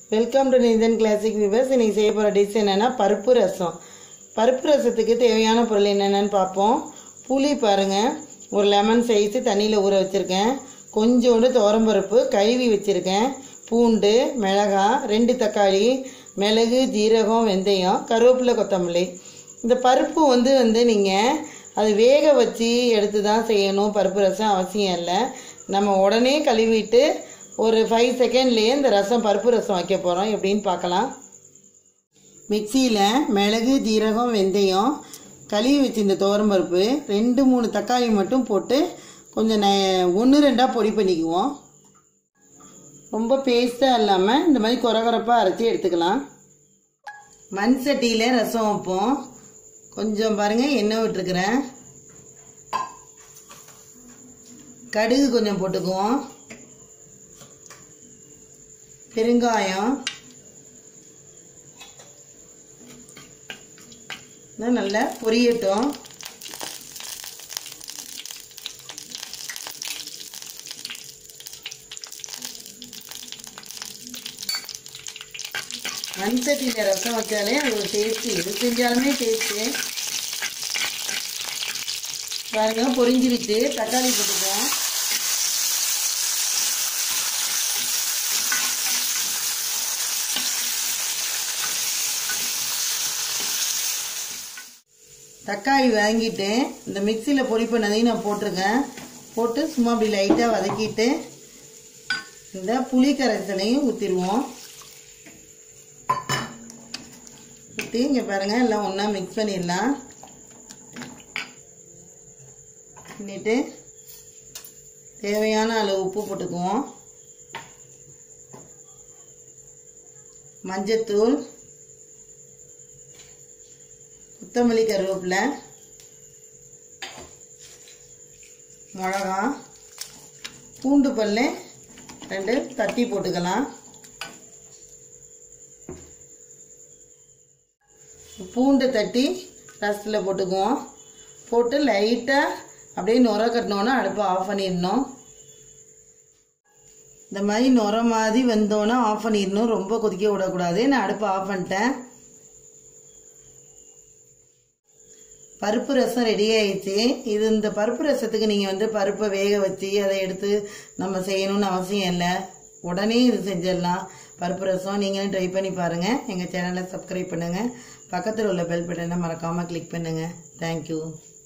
welcome to Nithan classic viewers இன்னைக்கு செய்ய போகிற டிஷ் என்னென்னா பருப்பு ரசம் பருப்பு ரசத்துக்கு தேவையான பொருள் என்னென்னு பார்ப்போம் புளி பாருங்கள் ஒரு லெமன் சைஸு தண்ணியில் ஊற வச்சுருக்கேன் கொஞ்சோண்டு துவரம்பருப்பு கழுவி வச்சுருக்கேன் பூண்டு மிளகாய் ரெண்டு தக்காளி மிளகு ஜீரகம் வெந்தயம் கருவேப்பிலை கொத்தமல்லி இந்த பருப்பு வந்து வந்து நீங்கள் அது வேக வச்சு எடுத்து தான் செய்யணும் பருப்பு ரசம் அவசியம் இல்லை நம்ம உடனே கழுவிட்டு ஒரு ஃபைவ் செகண்ட்லேயே இந்த ரசம் பருப்பு ரசம் வைக்க போகிறோம் எப்படின்னு பார்க்கலாம் மிக்சியில் மிளகு ஜீரகம் வெந்தயம் கழுவி வச்சு இந்த பருப்பு ரெண்டு மூணு தக்காளி மட்டும் போட்டு கொஞ்சம் ந ஒன்று ரெண்டாக பொடி பண்ணிக்குவோம் ரொம்ப பேஸ்ட்டாக இல்லாமல் இந்த மாதிரி குறகுறப்பாக அரைச்சி எடுத்துக்கலாம் மண் சட்டியில் ரசம் வைப்போம் கொஞ்சம் பாருங்கள் எண்ணெய் விட்டுருக்குறேன் கடுகு கொஞ்சம் போட்டுக்குவோம் பெருங்காயம் நல்லா பொரியட்டும் மண் சட்டியில் ரசம் வச்சாலே அது ஒரு டேஸ்ட்டு எது செஞ்சாலுமே டேஸ்ட்டு பாருங்க பொரிஞ்சிருச்சு தக்காளி போட்டுக்கோம் தக்காளி வாங்கிட்டு இந்த மிக்சியில் பொடி பண்ணதையும் நான் போட்டிருக்கேன் போட்டு சும்மா அப்படி லைட்டாக வதக்கிட்டு இந்த புளி கரைசலையும் ஊற்றிடுவோம் ஊற்றி இங்கே பாருங்கள் எல்லாம் ஒன்றா மிக்ஸ் பண்ணிடலாம் பண்ணிட்டு தேவையான அளவு உப்பு போட்டுக்குவோம் மஞ்சத்தூள் கொத்தமல்லி கருவேப்பிலை மிளகா பூண்டு பல்லு ரெண்டு தட்டி போட்டுக்கலாம் பூண்டு தட்டி ரசத்தில் போட்டுக்குவோம் போட்டு லைட்டாக அப்படியே நுர கட்டினோன்னா அடுப்பை ஆஃப் பண்ணிடணும் இந்த மாதிரி நுர மாதிரி வந்தோன்னா ஆஃப் பண்ணிடணும் ரொம்ப கொதிக்க விடக்கூடாது நான் அடுப்பை ஆஃப் பண்ணிட்டேன் பருப்பு ரசம் ரெடி ஆயிடுச்சு இது இந்த பருப்பு ரசத்துக்கு நீங்கள் வந்து பருப்பை வேக வச்சு அதை எடுத்து நம்ம செய்யணும்னு அவசியம் இல்லை உடனே இது செஞ்சிடலாம் பருப்பு ரசம் நீங்களும் ட்ரை பண்ணி பாருங்கள் எங்கள் சேனலை சப்ஸ்கிரைப் பண்ணுங்கள் பக்கத்தில் உள்ள பெல் பட்டனை மறக்காமல் கிளிக் பண்ணுங்கள் தேங்க்யூ